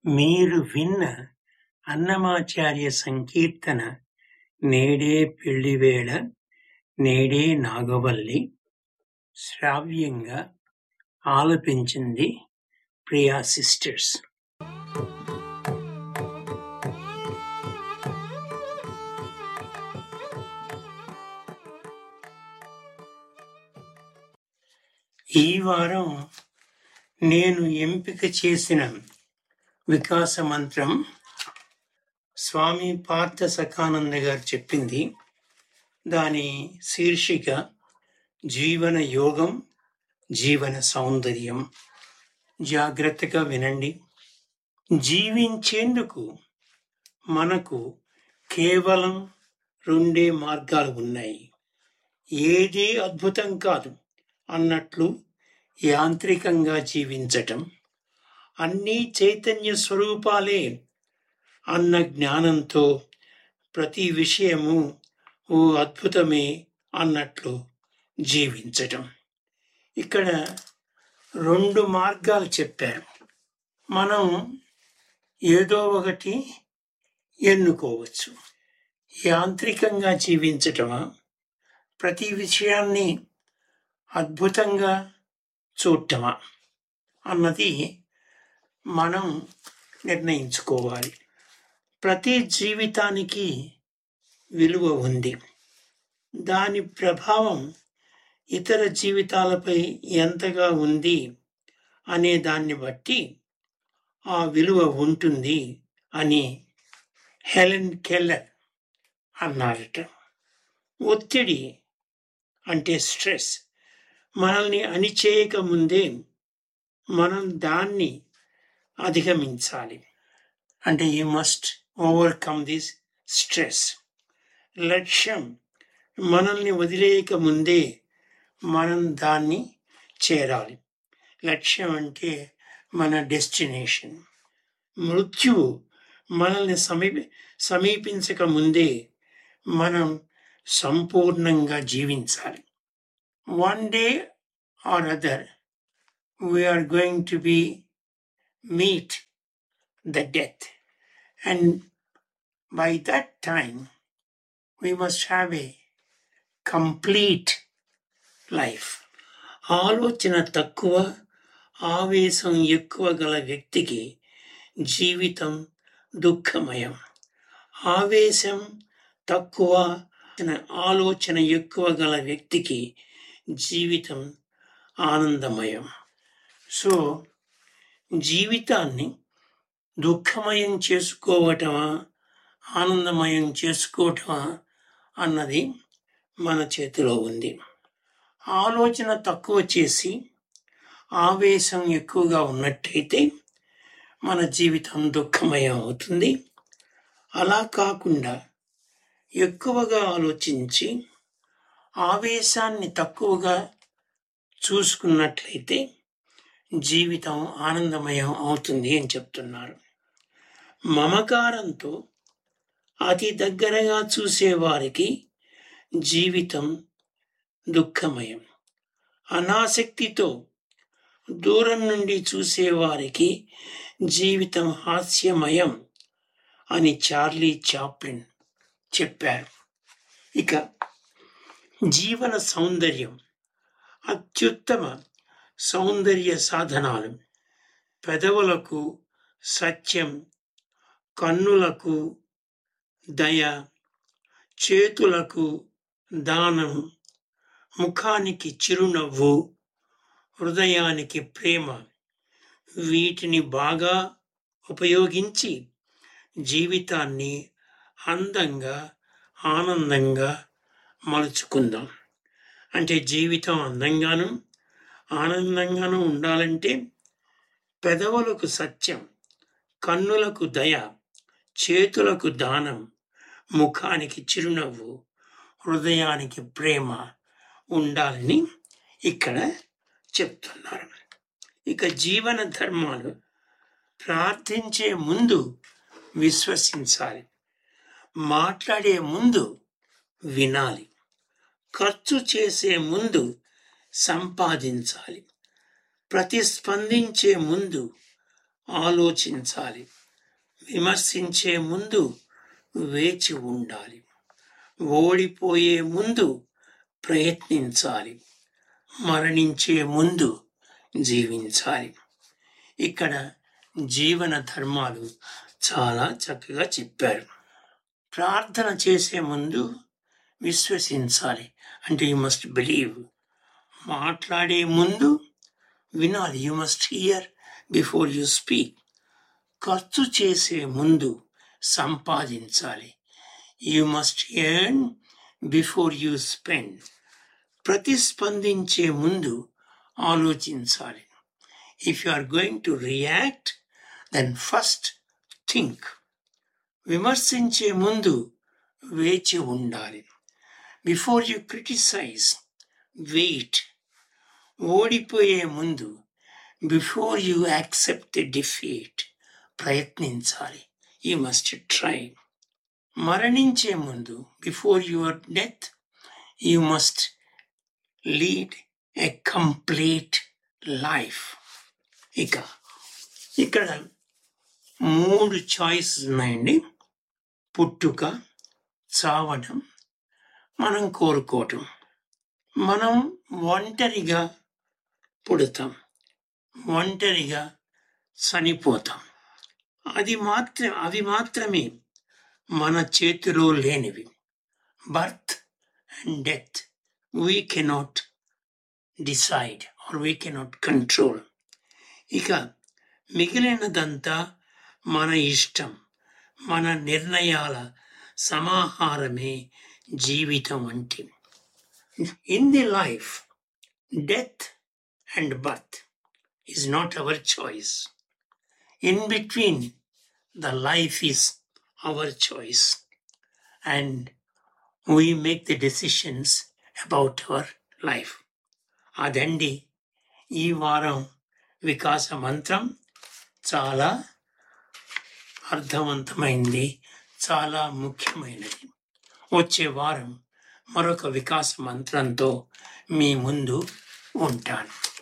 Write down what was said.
మీరు విన్న అన్నమాచార్య సంకీర్తన నేడే పెళ్లివేళ నేడే నాగవల్లి శ్రావ్యంగా ఆలపించింది ప్రియా సిస్టర్స్ ఈ వారం నేను ఎంపిక చేసిన వికాస మంత్రం స్వామి పార్థ సఖానంద గారు చెప్పింది దాని శీర్షిక జీవన యోగం జీవన సౌందర్యం జాగ్రత్తగా వినండి జీవించేందుకు మనకు కేవలం రెండే మార్గాలు ఉన్నాయి ఏదీ అద్భుతం కాదు అన్నట్లు యాంత్రికంగా జీవించటం అన్నీ చైతన్య స్వరూపాలే అన్న జ్ఞానంతో ప్రతి విషయము ఓ అద్భుతమే అన్నట్లు జీవించటం ఇక్కడ రెండు మార్గాలు చెప్పారు మనం ఏదో ఒకటి ఎన్నుకోవచ్చు యాంత్రికంగా జీవించటమా ప్రతి విషయాన్ని అద్భుతంగా చూడటమా అన్నది మనం నిర్ణయించుకోవాలి ప్రతి జీవితానికి విలువ ఉంది దాని ప్రభావం ఇతర జీవితాలపై ఎంతగా ఉంది అనే దాన్ని బట్టి ఆ విలువ ఉంటుంది అని హెలెన్ కెల్లర్ అన్నారట ఒత్తిడి అంటే స్ట్రెస్ మనల్ని అణిచేయక ముందే మనం దాన్ని అధిగమించాలి అంటే you must overcome this stress లక్ష్యం మనల్ని వదిలేయక ముందే మనం దాన్ని చేరాలి లక్ష్యం అంటే మన డెస్టినేషన్ మృత్యువు మనల్ని సమీప సమీపించక ముందే మనం సంపూర్ణంగా జీవించాలి one day or other we are going to be meet the death and by that time we must have a complete life. ఆలోచన తక్కువ ఆవేశం ఎక్కువ గల వ్యక్తికి జీవితం దుఃఖమయం ఆవేశం తక్కువ ఆలోచన ఎక్కువ గల వ్యక్తికి జీవితం ఆనందమయం సో జీవితాన్ని దుఃఖమయం చేసుకోవటమా ఆనందమయం చేసుకోవటమా అన్నది మన చేతిలో ఉంది ఆలోచన తక్కువ చేసి ఆవేశం ఎక్కువగా ఉన్నట్టయితే మన జీవితం దుఃఖమయం అవుతుంది అలా కాకుండా ఎక్కువగా ఆలోచించి ఆవేశాన్ని తక్కువగా చూసుకున్నట్లయితే జీవితం ఆనందమయం అవుతుంది అని చెప్తున్నారు మమకారంతో అతి దగ్గరగా చూసేవారికి జీవితం దుఃఖమయం అనాసక్తితో దూరం నుండి చూసేవారికి జీవితం హాస్యమయం అని చార్లీ చాప్లిన్ చెప్పారు ఇక జీవన సౌందర్యం అత్యుత్తమ సౌందర్య సాధనాలు పెదవులకు సత్యం కన్నులకు దయ చేతులకు దానం ముఖానికి చిరునవ్వు హృదయానికి ప్రేమ వీటిని బాగా ఉపయోగించి జీవితాన్ని అందంగా ఆనందంగా మలుచుకుందాం అంటే జీవితం అందంగాను ఆనందంగాను ఉండాలంటే పెదవులకు సత్యం కన్నులకు దయ చేతులకు దానం ముఖానికి చిరునవ్వు హృదయానికి ప్రేమ ఉండాలని ఇక్కడ చెప్తున్నారు ఇక జీవన ధర్మాలు ప్రార్థించే ముందు విశ్వసించాలి మాట్లాడే ముందు వినాలి ఖర్చు చేసే ముందు సంపాదించాలి ప్రతిస్పందించే ముందు ఆలోచించాలి విమర్శించే ముందు వేచి ఉండాలి ఓడిపోయే ముందు ప్రయత్నించాలి మరణించే ముందు జీవించాలి ఇక్కడ జీవన ధర్మాలు చాలా చక్కగా చెప్పారు ప్రార్థన చేసే ముందు విశ్వసించాలి అంటే యు మస్ట్ బిలీవ్ మాట్లాడే ముందు వినాలి you must hear before you speak ఖర్చు చేసే ముందు సంపాదించాలి you must earn before you spend ప్రతిస్పందించే ముందు ఆలోచించాలి if you are going to react then first think విమర్శించే ముందు వేచి ఉండాలి బిఫోర్ యు క్రిటిసైజ్ వెయిట్ ఓడిపోయే ముందు before you accept the defeat ప్రయత్నించాలి యు మస్ట్ ట్రై మరణించే ముందు before your death you must lead a complete life ఇక ఇక్కడ మూడు చాయిసెస్ ఉన్నాయండి పుట్టుక చావడం మనం కోరుకోవటం మనం ఒంటరిగా పుడతాం ఒంటరిగా చనిపోతాం అది మాత్రం అవి మాత్రమే మన చేతిలో లేనివి birth and death we cannot decide or we cannot control ఇక మిగిలినదంతా మన ఇష్టం మన నిర్ణయాల సమాహారమే జీవితం అంటే in the life death and birth is not our choice in between the life is our choice and we make the decisions about our life అదండి ఈ వారం వికాస మంత్రం చాలా అర్థవంతమైంది చాలా ముఖ్యమైనది వచ్చే వారం మరొక వికాస మంత్రంతో మీ ముందు ఉంటాను